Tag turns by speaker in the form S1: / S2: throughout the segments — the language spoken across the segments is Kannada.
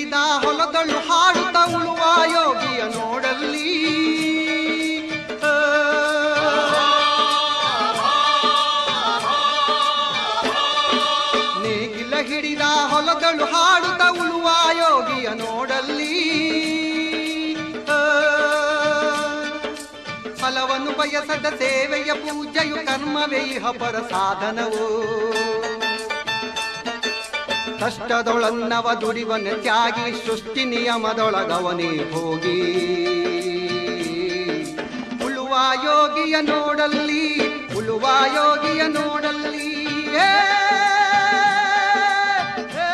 S1: ಹಿಡಿದ ಹೊಲದಳು ಹಾಡುತ್ತ ಉಳುವ ಯೋಗಿಯ ನೋಡಲ್ಲಿ ಆ, ನೇಗಿಲ ಹಿಡಿದ ಹೊಲದಳು ಹಾಡುತ್ತ ಉಳುವ ಯೋಗಿಯ ನೋಡಲ್ಲಿ ಆ, ಫಲವನ್ನು ಬಯಸದ ಸೇವೆಯ ಪೂಜೆಯು ಕರ್ಮವೇ ಇಹ ಪರ ಸಾಧನವು ಕಷ್ಟದೊಳನ್ನವ ದುಡಿವನ ತ್ಯಾಗಿ ಸೃಷ್ಟಿ ನಿಯಮದೊಳಗವನೇ ಹೋಗಿ ಉಳುವ ಯೋಗಿಯ ನೋಡಲ್ಲಿ ಉಳುವ ಯೋಗಿಯ ನೋಡಲ್ಲಿ ಏ, ಏ,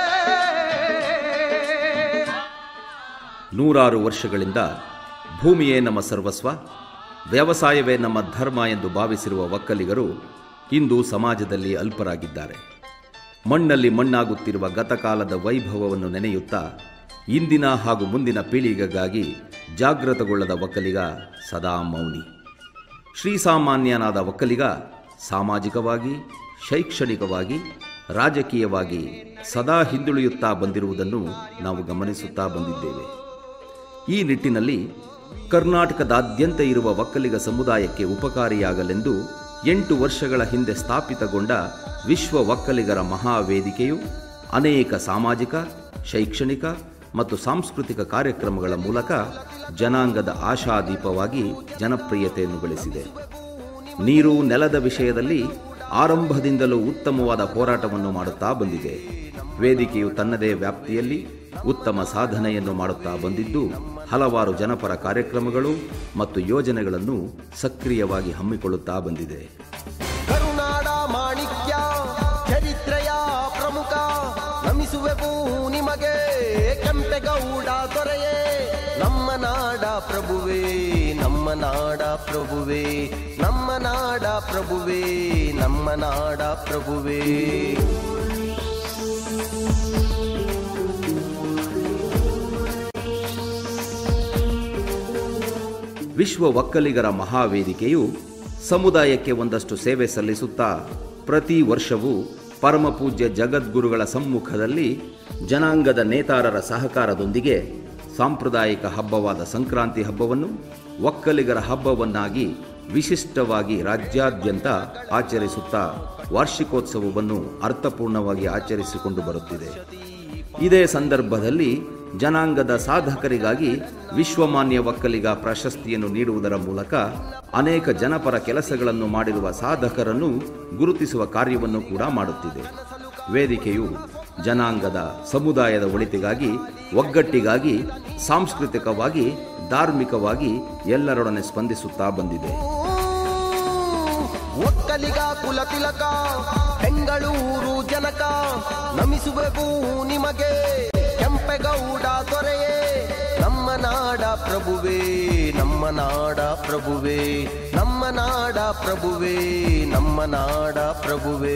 S2: ನೂರಾರು ವರ್ಷಗಳಿಂದ ಭೂಮಿಯೇ ನಮ್ಮ ಸರ್ವಸ್ವ ವ್ಯವಸಾಯವೇ ನಮ್ಮ ಧರ್ಮ ಎಂದು ಭಾವಿಸಿರುವ ಒಕ್ಕಲಿಗರು ಇಂದು ಸಮಾಜದಲ್ಲಿ ಅಲ್ಪರಾಗಿದ್ದಾರೆ ಮಣ್ಣಲ್ಲಿ ಮಣ್ಣಾಗುತ್ತಿರುವ ಗತಕಾಲದ ವೈಭವವನ್ನು ನೆನೆಯುತ್ತಾ ಇಂದಿನ ಹಾಗೂ ಮುಂದಿನ ಪೀಳಿಗೆಗಾಗಿ ಜಾಗೃತಗೊಳ್ಳದ ಒಕ್ಕಲಿಗ ಸದಾ ಮೌನಿ ಶ್ರೀಸಾಮಾನ್ಯನಾದ ಒಕ್ಕಲಿಗ ಸಾಮಾಜಿಕವಾಗಿ ಶೈಕ್ಷಣಿಕವಾಗಿ ರಾಜಕೀಯವಾಗಿ ಸದಾ ಹಿಂದುಳಿಯುತ್ತಾ ಬಂದಿರುವುದನ್ನು ನಾವು ಗಮನಿಸುತ್ತಾ ಬಂದಿದ್ದೇವೆ ಈ ನಿಟ್ಟಿನಲ್ಲಿ ಕರ್ನಾಟಕದಾದ್ಯಂತ ಇರುವ ಒಕ್ಕಲಿಗ ಸಮುದಾಯಕ್ಕೆ ಉಪಕಾರಿಯಾಗಲೆಂದು ಎಂಟು ವರ್ಷಗಳ ಹಿಂದೆ ಸ್ಥಾಪಿತಗೊಂಡ ವಿಶ್ವ ಒಕ್ಕಲಿಗರ ಮಹಾವೇದಿಕೆಯು ಅನೇಕ ಸಾಮಾಜಿಕ ಶೈಕ್ಷಣಿಕ ಮತ್ತು ಸಾಂಸ್ಕೃತಿಕ ಕಾರ್ಯಕ್ರಮಗಳ ಮೂಲಕ ಜನಾಂಗದ ಆಶಾದೀಪವಾಗಿ ಜನಪ್ರಿಯತೆಯನ್ನು ಗಳಿಸಿದೆ ನೀರು ನೆಲದ ವಿಷಯದಲ್ಲಿ ಆರಂಭದಿಂದಲೂ ಉತ್ತಮವಾದ ಹೋರಾಟವನ್ನು ಮಾಡುತ್ತಾ ಬಂದಿದೆ ವೇದಿಕೆಯು ತನ್ನದೇ ವ್ಯಾಪ್ತಿಯಲ್ಲಿ ಉತ್ತಮ ಸಾಧನೆಯನ್ನು ಮಾಡುತ್ತಾ ಬಂದಿದ್ದು ಹಲವಾರು ಜನಪರ ಕಾರ್ಯಕ್ರಮಗಳು ಮತ್ತು ಯೋಜನೆಗಳನ್ನು ಸಕ್ರಿಯವಾಗಿ ಹಮ್ಮಿಕೊಳ್ಳುತ್ತಾ ಬಂದಿದೆ
S3: ಕರುನಾಡ ಮಾಣಿಕ್ಯ ಚರಿತ್ರೆಯ ಪ್ರಮುಖ ನಮಿಸುವೆವು ನಿಮಗೆ ಕೆಂಪೆಗೌಡ ದೊರೆಯೇ ನಮ್ಮ ನಾಡ ಪ್ರಭುವೇ ನಮ್ಮ ನಾಡ ಪ್ರಭುವೇ ನಮ್ಮ ನಾಡ ಪ್ರಭುವೇ ನಮ್ಮ ನಾಡ ಪ್ರಭುವೇ
S2: ವಿಶ್ವ ಒಕ್ಕಲಿಗರ ಮಹಾವೇದಿಕೆಯು ಸಮುದಾಯಕ್ಕೆ ಒಂದಷ್ಟು ಸೇವೆ ಸಲ್ಲಿಸುತ್ತಾ ಪ್ರತಿ ವರ್ಷವೂ ಪರಮಪೂಜ್ಯ ಜಗದ್ಗುರುಗಳ ಸಮ್ಮುಖದಲ್ಲಿ ಜನಾಂಗದ ನೇತಾರರ ಸಹಕಾರದೊಂದಿಗೆ ಸಾಂಪ್ರದಾಯಿಕ ಹಬ್ಬವಾದ ಸಂಕ್ರಾಂತಿ ಹಬ್ಬವನ್ನು ಒಕ್ಕಲಿಗರ ಹಬ್ಬವನ್ನಾಗಿ ವಿಶಿಷ್ಟವಾಗಿ ರಾಜ್ಯಾದ್ಯಂತ ಆಚರಿಸುತ್ತಾ ವಾರ್ಷಿಕೋತ್ಸವವನ್ನು ಅರ್ಥಪೂರ್ಣವಾಗಿ ಆಚರಿಸಿಕೊಂಡು ಬರುತ್ತಿದೆ ಇದೇ ಸಂದರ್ಭದಲ್ಲಿ ಜನಾಂಗದ ಸಾಧಕರಿಗಾಗಿ ವಿಶ್ವಮಾನ್ಯ ಒಕ್ಕಲಿಗ ಪ್ರಶಸ್ತಿಯನ್ನು ನೀಡುವುದರ ಮೂಲಕ ಅನೇಕ ಜನಪರ ಕೆಲಸಗಳನ್ನು ಮಾಡಿರುವ ಸಾಧಕರನ್ನು ಗುರುತಿಸುವ ಕಾರ್ಯವನ್ನು ಕೂಡ ಮಾಡುತ್ತಿದೆ ವೇದಿಕೆಯು ಜನಾಂಗದ ಸಮುದಾಯದ ಒಳಿತಿಗಾಗಿ ಒಗ್ಗಟ್ಟಿಗಾಗಿ ಸಾಂಸ್ಕೃತಿಕವಾಗಿ ಧಾರ್ಮಿಕವಾಗಿ ಎಲ್ಲರೊಡನೆ ಸ್ಪಂದಿಸುತ್ತಾ ಬಂದಿದೆ
S3: ಒಕ್ಕಲಿಗ ಕುಲ ತಿಲಕ ಬೆಂಗಳೂರು ಜನಕ ನಮಿಸುವೆವು ನಿಮಗೆ ಕೆಂಪೆಗೌಡ ದೊರೆಯೇ ನಮ್ಮ ನಾಡ ಪ್ರಭುವೇ ನಮ್ಮ ನಾಡ ಪ್ರಭುವೇ ನಮ್ಮ ನಾಡ ಪ್ರಭುವೇ ನಮ್ಮ ನಾಡ ಪ್ರಭುವೇ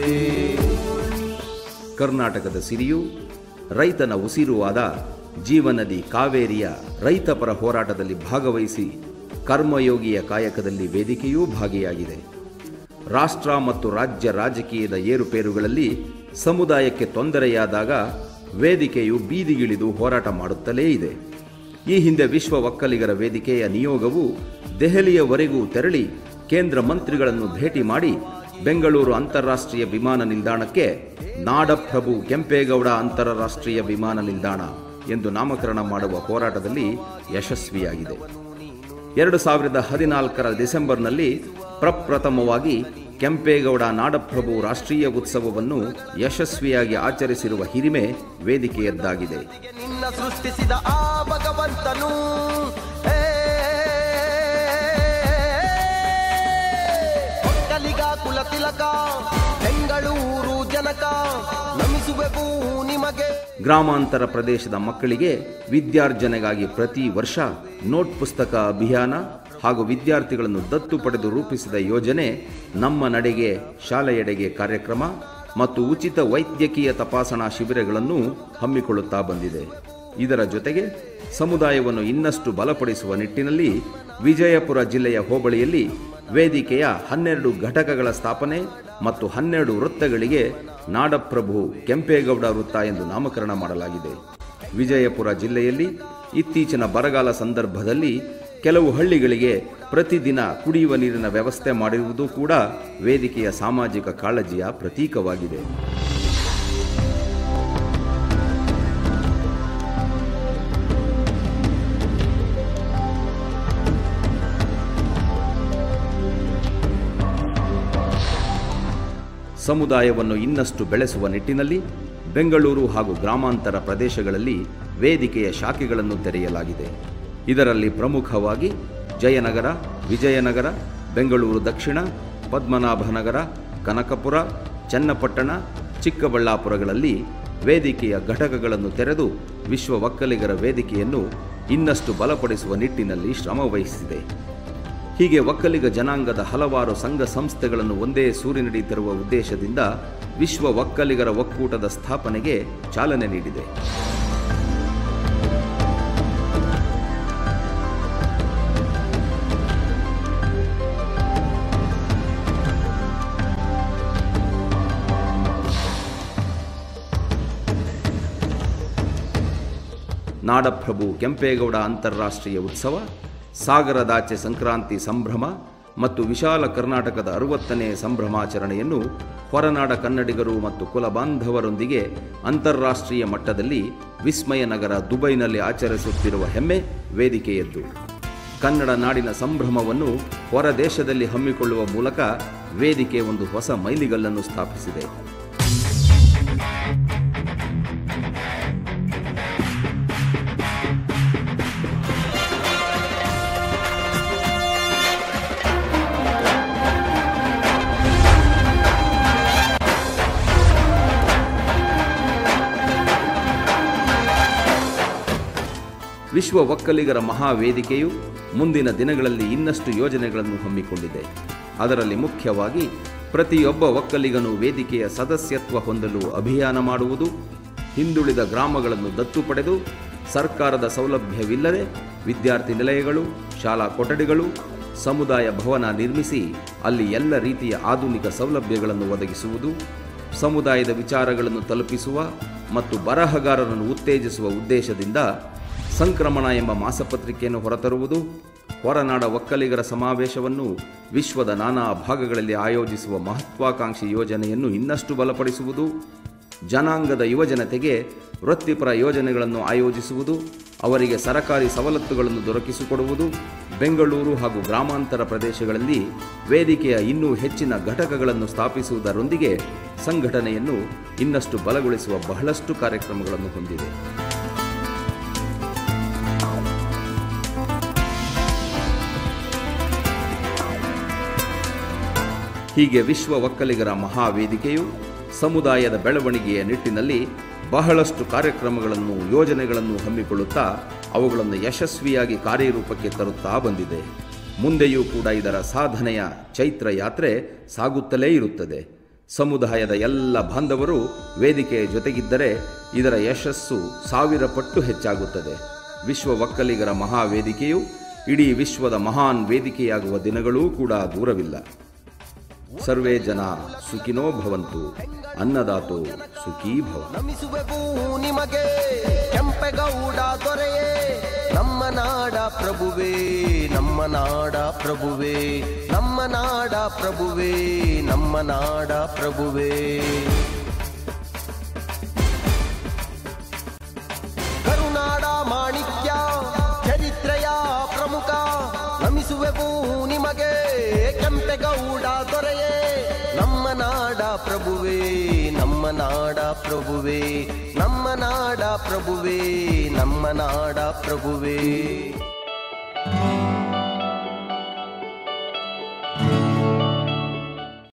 S2: ಕರ್ನಾಟಕದ ಸಿರಿಯು ರೈತನ ಉಸಿರುವಾದ ಜೀವನದಿ ಕಾವೇರಿಯ ರೈತಪರ ಹೋರಾಟದಲ್ಲಿ ಭಾಗವಹಿಸಿ ಕರ್ಮಯೋಗಿಯ ಕಾಯಕದಲ್ಲಿ ವೇದಿಕೆಯೂ ಭಾಗಿಯಾಗಿದೆ ರಾಷ್ಟ್ರ ಮತ್ತು ರಾಜ್ಯ ರಾಜಕೀಯದ ಏರುಪೇರುಗಳಲ್ಲಿ ಸಮುದಾಯಕ್ಕೆ ತೊಂದರೆಯಾದಾಗ ವೇದಿಕೆಯು ಬೀದಿಗಿಳಿದು ಹೋರಾಟ ಮಾಡುತ್ತಲೇ ಇದೆ ಈ ಹಿಂದೆ ವಿಶ್ವ ಒಕ್ಕಲಿಗರ ವೇದಿಕೆಯ ನಿಯೋಗವು ದೆಹಲಿಯವರೆಗೂ ತೆರಳಿ ಕೇಂದ್ರ ಮಂತ್ರಿಗಳನ್ನು ಭೇಟಿ ಮಾಡಿ ಬೆಂಗಳೂರು ಅಂತಾರಾಷ್ಟ್ರೀಯ ವಿಮಾನ ನಿಲ್ದಾಣಕ್ಕೆ ನಾಡಪ್ರಭು ಕೆಂಪೇಗೌಡ ಅಂತಾರಾಷ್ಟ್ರೀಯ ವಿಮಾನ ನಿಲ್ದಾಣ ಎಂದು ನಾಮಕರಣ ಮಾಡುವ ಹೋರಾಟದಲ್ಲಿ ಯಶಸ್ವಿಯಾಗಿದೆ ಎರಡು ಸಾವಿರದ ಹದಿನಾಲ್ಕರ ಡಿಸೆಂಬರ್ನಲ್ಲಿ ಪ್ರಪ್ರಥಮವಾಗಿ ಕೆಂಪೇಗೌಡ ನಾಡಪ್ರಭು ರಾಷ್ಟ್ರೀಯ ಉತ್ಸವವನ್ನು ಯಶಸ್ವಿಯಾಗಿ ಆಚರಿಸಿರುವ ಹಿರಿಮೆ ವೇದಿಕೆಯದ್ದಾಗಿದೆ
S3: ನಿನ್ನ ಸೃಷ್ಟಿಸಿದ ಆ ಭಗವಂತನು ಏ, ಒಕ್ಕಲಿಗ ಕುಲ ತಿಲಕ ಬೆಂಗಳೂರು ಜನಕ ನಮಿಸುವೆವು ನಿಮಗೆ
S2: ಗ್ರಾಮಾಂತರ ಪ್ರದೇಶದ ಮಕ್ಕಳಿಗೆ ವಿದ್ಯಾರ್ಜನೆಗಾಗಿ ಪ್ರತಿ ವರ್ಷ ನೋಟ್ ಪುಸ್ತಕ ಅಭಿಯಾನ ಹಾಗೂ ವಿದ್ಯಾರ್ಥಿಗಳನ್ನು ದತ್ತು ಪಡೆದು ರೂಪಿಸಿದ ಯೋಜನೆ ನಮ್ಮ ನಡೆಗೆ ಶಾಲೆಯೆಡೆಗೆ ಕಾರ್ಯಕ್ರಮ ಮತ್ತು ಉಚಿತ ವೈದ್ಯಕೀಯ ತಪಾಸಣಾ ಶಿಬಿರಗಳನ್ನು ಹಮ್ಮಿಕೊಳ್ಳುತ್ತಾ ಬಂದಿದೆ ಇದರ ಜೊತೆಗೆ ಸಮುದಾಯವನ್ನು ಇನ್ನಷ್ಟು ಬಲಪಡಿಸುವ ನಿಟ್ಟಿನಲ್ಲಿ ವಿಜಯಪುರ ಜಿಲ್ಲೆಯ ಹೋಬಳಿಯಲ್ಲಿ ವೇದಿಕೆಯ ಹನ್ನೆರಡು ಘಟಕಗಳ ಸ್ಥಾಪನೆ ಮತ್ತು ಹನ್ನೆರಡು ವೃತ್ತಗಳಿಗೆ ನಾಡಪ್ರಭು ಕೆಂಪೇಗೌಡ ವೃತ್ತ ಎಂದು ನಾಮಕರಣ ಮಾಡಲಾಗಿದೆ ವಿಜಯಪುರ ಜಿಲ್ಲೆಯಲ್ಲಿ ಇತ್ತೀಚಿನ ಬರಗಾಲ ಸಂದರ್ಭದಲ್ಲಿ ಕೆಲವು ಹಳ್ಳಿಗಳಿಗೆ ಪ್ರತಿದಿನ ಕುಡಿಯುವ ನೀರಿನ ವ್ಯವಸ್ಥೆ ಮಾಡಿರುವುದು ಕೂಡ ವೇದಿಕೆಯ ಸಾಮಾಜಿಕ ಕಾಳಜಿಯ ಪ್ರತೀಕವಾಗಿದೆ ಸಮುದಾಯವನ್ನು ಇನ್ನಷ್ಟು ಬೆಳೆಸುವ ನಿಟ್ಟಿನಲ್ಲಿ ಬೆಂಗಳೂರು ಹಾಗೂ ಗ್ರಾಮಾಂತರ ಪ್ರದೇಶಗಳಲ್ಲಿ ವೇದಿಕೆಯ ಶಾಖೆಗಳನ್ನು ತೆರೆಯಲಾಗಿದೆ ಇದರಲ್ಲಿ ಪ್ರಮುಖವಾಗಿ ಜಯನಗರ ವಿಜಯನಗರ ಬೆಂಗಳೂರು ದಕ್ಷಿಣ ಪದ್ಮನಾಭನಗರ ಕನಕಪುರ ಚನ್ನಪಟ್ಟಣ ಚಿಕ್ಕಬಳ್ಳಾಪುರಗಳಲ್ಲಿ ವೇದಿಕೆಯ ಘಟಕಗಳನ್ನು ತೆರೆದು ವಿಶ್ವ ಒಕ್ಕಲಿಗರ ವೇದಿಕೆಯನ್ನು ಇನ್ನಷ್ಟು ಬಲಪಡಿಸುವ ನಿಟ್ಟಿನಲ್ಲಿ ಶ್ರಮವಹಿಸಿದೆ ಹೀಗೆ ಒಕ್ಕಲಿಗ ಜನಾಂಗದ ಹಲವಾರು ಸಂಘ ಸಂಸ್ಥೆಗಳನ್ನು ಒಂದೇ ಸೂರಿನಡಿ ತರುವ ಉದ್ದೇಶದಿಂದ ವಿಶ್ವ ಒಕ್ಕಲಿಗರ ಒಕ್ಕೂಟದ ಸ್ಥಾಪನೆಗೆ ಚಾಲನೆ ನೀಡಿದೆ ನಾಡಪ್ರಭು ಕೆಂಪೇಗೌಡ ಅಂತಾರಾಷ್ಟ್ರೀಯ ಉತ್ಸವ ಸಾಗರದಾಚೆ ಸಂಕ್ರಾಂತಿ ಸಂಭ್ರಮ ಮತ್ತು ವಿಶಾಲ ಕರ್ನಾಟಕದ ಅರುವತ್ತನೇ ಸಂಭ್ರಮಾಚರಣೆಯನ್ನು ಹೊರನಾಡ ಕನ್ನಡಿಗರು ಮತ್ತು ಕುಲ ಬಾಂಧವರೊಂದಿಗೆ ಅಂತಾರಾಷ್ಟ್ರೀಯ ಮಟ್ಟದಲ್ಲಿ ವಿಸ್ಮಯ ನಗರ ದುಬೈನಲ್ಲಿ ಆಚರಿಸುತ್ತಿರುವ ಹೆಮ್ಮೆ ವೇದಿಕೆಯದ್ದು ಕನ್ನಡ ನಾಡಿನ ಸಂಭ್ರಮವನ್ನು ಹೊರ ದೇಶದಲ್ಲಿ ಹಮ್ಮಿಕೊಳ್ಳುವ ಮೂಲಕ ವೇದಿಕೆ ಒಂದು ಹೊಸ ಮೈಲಿಗಲ್ಲನ್ನು ಸ್ಥಾಪಿಸಿದೆ ವಿಶ್ವ ಒಕ್ಕಲಿಗರ ಮಹಾವೇದಿಕೆಯು ಮುಂದಿನ ದಿನಗಳಲ್ಲಿ ಇನ್ನಷ್ಟು ಯೋಜನೆಗಳನ್ನು ಹಮ್ಮಿಕೊಂಡಿದೆ ಅದರಲ್ಲಿ ಮುಖ್ಯವಾಗಿ ಪ್ರತಿಯೊಬ್ಬ ಒಕ್ಕಲಿಗನು ವೇದಿಕೆಯ ಸದಸ್ಯತ್ವ ಹೊಂದಲು ಅಭಿಯಾನ ಮಾಡುವುದು ಹಿಂದುಳಿದ ಗ್ರಾಮಗಳನ್ನು ದತ್ತು ಪಡೆದು ಸರ್ಕಾರದ ಸೌಲಭ್ಯವಿಲ್ಲದೆ ವಿದ್ಯಾರ್ಥಿ ನಿಲಯಗಳು ಶಾಲಾ ಕೊಠಡಿಗಳು ಸಮುದಾಯ ಭವನ ನಿರ್ಮಿಸಿ ಅಲ್ಲಿ ಎಲ್ಲ ರೀತಿಯ ಆಧುನಿಕ ಸೌಲಭ್ಯಗಳನ್ನು ಒದಗಿಸುವುದು ಸಮುದಾಯದ ವಿಚಾರಗಳನ್ನು ತಲುಪಿಸುವ ಮತ್ತು ಬರಹಗಾರರನ್ನು ಉತ್ತೇಜಿಸುವ ಉದ್ದೇಶದಿಂದ ಸಂಕ್ರಮಣ ಎಂಬ ಮಾಸಪತ್ರಿಕೆಯನ್ನು ಹೊರತರುವುದು ಹೊರನಾಡ ಒಕ್ಕಲಿಗರ ಸಮಾವೇಶವನ್ನು ವಿಶ್ವದ ನಾನಾ ಭಾಗಗಳಲ್ಲಿ ಆಯೋಜಿಸುವ ಮಹತ್ವಾಕಾಂಕ್ಷಿ ಯೋಜನೆಯನ್ನು ಇನ್ನಷ್ಟು ಬಲಪಡಿಸುವುದು ಜನಾಂಗದ ಯುವಜನತೆಗೆ ವೃತ್ತಿಪರ ಯೋಜನೆಗಳನ್ನು ಆಯೋಜಿಸುವುದು ಅವರಿಗೆ ಸರಕಾರಿ ಸವಲತ್ತುಗಳನ್ನು ದೊರಕಿಸಿಕೊಡುವುದು ಬೆಂಗಳೂರು ಹಾಗೂ ಗ್ರಾಮಾಂತರ ಪ್ರದೇಶಗಳಲ್ಲಿ ವೇದಿಕೆಯ ಇನ್ನೂ ಹೆಚ್ಚಿನ ಘಟಕಗಳನ್ನು ಸ್ಥಾಪಿಸುವುದರೊಂದಿಗೆ ಸಂಘಟನೆಯನ್ನು ಇನ್ನಷ್ಟು ಬಲಗೊಳಿಸುವ ಬಹಳಷ್ಟು ಕಾರ್ಯಕ್ರಮಗಳನ್ನು ಹೊಂದಿದೆ ಹೀಗೆ ವಿಶ್ವ ಒಕ್ಕಲಿಗರ ಮಹಾವೇದಿಕೆಯು ಸಮುದಾಯದ ಬೆಳವಣಿಗೆಯ ನಿಟ್ಟಿನಲ್ಲಿ ಬಹಳಷ್ಟು ಕಾರ್ಯಕ್ರಮಗಳನ್ನು ಯೋಜನೆಗಳನ್ನು ಹಮ್ಮಿಕೊಳ್ಳುತ್ತಾ ಅವುಗಳನ್ನು ಯಶಸ್ವಿಯಾಗಿ ಕಾರ್ಯರೂಪಕ್ಕೆ ತರುತ್ತಾ ಬಂದಿದೆ ಮುಂದೆಯೂ ಕೂಡ ಇದರ ಸಾಧನೆಯ ಚೈತ್ರ ಯಾತ್ರೆ ಸಾಗುತ್ತಲೇ ಇರುತ್ತದೆ ಸಮುದಾಯದ ಎಲ್ಲ ಬಾಂಧವರು ವೇದಿಕೆಯ ಜೊತೆಗಿದ್ದರೆ ಇದರ ಯಶಸ್ಸು ಸಾವಿರ ಪಟ್ಟು ಹೆಚ್ಚಾಗುತ್ತದೆ ವಿಶ್ವ ಒಕ್ಕಲಿಗರ ಮಹಾವೇದಿಕೆಯು ಇಡೀ ವಿಶ್ವದ ಮಹಾನ್ ವೇದಿಕೆಯಾಗುವ ದಿನಗಳೂ ಕೂಡ ದೂರವಿಲ್ಲ ಸರ್ವೇ ಜನ ಸುಖಿನೋ ಭವಂತು ಅನ್ನದಾತೋ ಸುಖೀ ಭವ
S3: ನಮಿಸುವೆವು ನಿಮಗೆ ಕೆಂಪೆಗೌಡ ದೊರೆಯೇ ನಮ್ಮ ನಾಡ ಪ್ರಭುವೇ ನಮ್ಮ ನಾಡ ಪ್ರಭುವೇ ನಮ್ಮ ನಾಡ ಪ್ರಭುವೇ ನಮ್ಮ ನಾಡ ಪ್ರಭುವೇ ಕರುನಾಡ ಮಾಣಿಕ್ಯ ಚರಿತ್ರೆಯ ಪ್ರಮುಖ ನಮಿಸುವೆವು ನಿಮಗೆ ಕೆಂಪೆಗೌಡ ದೊರೆಯೇ ನಮ್ಮ ನಾಡ ಪ್ರಭುವೇ ನಮ್ಮ ನಾಡ ಪ್ರಭುವೇ ನಮ್ಮ ನಾಡ ಪ್ರಭುವೇ ನಮ್ಮ ನಾಡ ಪ್ರಭುವೇ